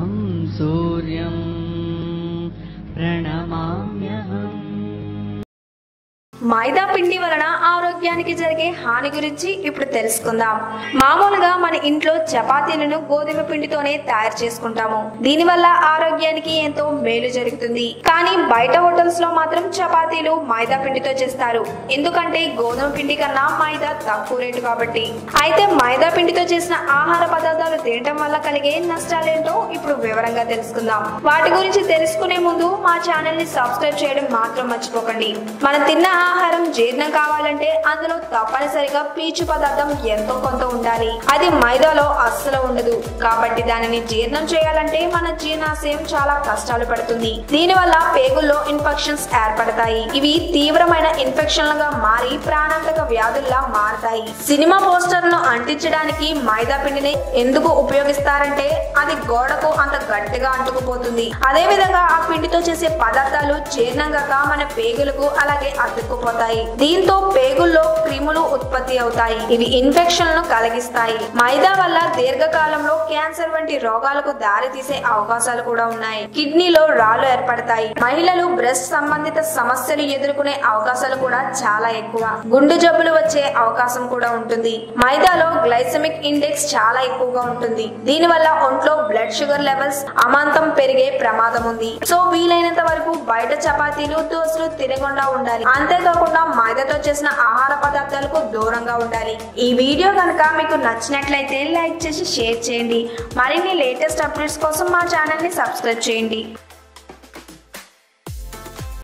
तं सूर्यं प्रणमाम्यहम् మైదా పిండి వలన ఆరోగ్యానికి జరిగే హాని గురించి ఇప్పుడు తెలుసుకుందాం మామూలుగా మన ఇంట్లో చపాతీలను గోధుమ పిండితోనే తయారు చేసుకుంటాము దీనివల్ల ఆరోగ్యానికి ఎంతో మేలు జరుగుతుంది కానీ బయట హోటల్స్ లో మాత్రం చపాతీలు మైదా పిండితో చేస్తారు ఎందుకంటే గోధుమ పిండి కన్నా మైదా తక్కువ రేటు కాబట్టి అయితే మైదా పిండితో చేసిన ఆహార పదార్థాలు తినటం వల్ల కలిగే నష్టాలేంటో ఇప్పుడు వివరంగా తెలుసుకుందాం వాటి గురించి తెలుసుకునే ముందు మా ఛానల్ ని సబ్స్క్రైబ్ చేయడం మాత్రం మర్చిపోకండి మనం తిన్న ఆహారం జీర్ణం కావాలంటే అందులో తప్పనిసరిగా పీచు పదార్థం ఎంతో కొంత ఉండాలి అది మైదాలో అస్సలు ఉండదు కాబట్టి దానిని జీర్ణం చేయాలంటే మన జీర్ణాశయం చాలా కష్టాలు పడుతుంది దీనివల్ల పేగుల్లో ఇన్ఫెక్షన్స్ ఏర్పడతాయి ఇవి తీవ్రమైన ఇన్ఫెక్షన్లుగా మారి ప్రాణాంతక వ్యాధుల్లా మారతాయి సినిమా పోస్టర్లను అంటించడానికి మైదా పిండిని ఎందుకు ఉపయోగిస్తారంటే అది గోడకు అంత గట్టిగా అంటుకుపోతుంది అదే విధంగా ఆ పిండితో చేసే పదార్థాలు జీర్ణంగాక మన పేగులకు అలాగే అతుక్కుపోతాయి దీంతో పేగుల్లో క్రిములు ఉత్పత్తి అవుతాయి ఇవి ఇన్ఫెక్షన్లను కలిగిస్తాయి మైదా వల్ల దీర్ఘకాలంలో క్యాన్సర్ వంటి రోగాలకు దారి తీసే అవకాశాలు కూడా ఉన్నాయి కిడ్నీలో రాళ్లు ఏర్పడతాయి మహిళలు బ్రెస్ట్ సంబంధిత సమస్యలు ఎదుర్కొనే అవకాశాలు కూడా చాలా ఎక్కువ గుండె జబ్బులు వచ్చే అవకాశం కూడా ఉంటుంది మైదాలో గ్లైసమిక్ ఇండెక్స్ చాలా ఎక్కువగా ఉంటుంది దీనివల్ల ఒంట్లో బ్లడ్ షుగర్ లెవెల్స్ అమాంతం పెరిగే ప్రమాదం ఉంది సో వీలైనంత వరకు బయట చపాతీలు దోశలు తినకుండా ఉండాలి అంతేకాకుండా మైదాతో చేసిన ఆహార పదార్థాలకు దూరంగా ఉండాలి ఈ వీడియో కనుక మీకు నచ్చినట్లయితే లైక్ చేసి షేర్ చేయండి మరిన్ని లేటెస్ట్ అప్డేట్స్ కోసం మా ఛానల్ ని సబ్స్క్రైబ్ చేయండి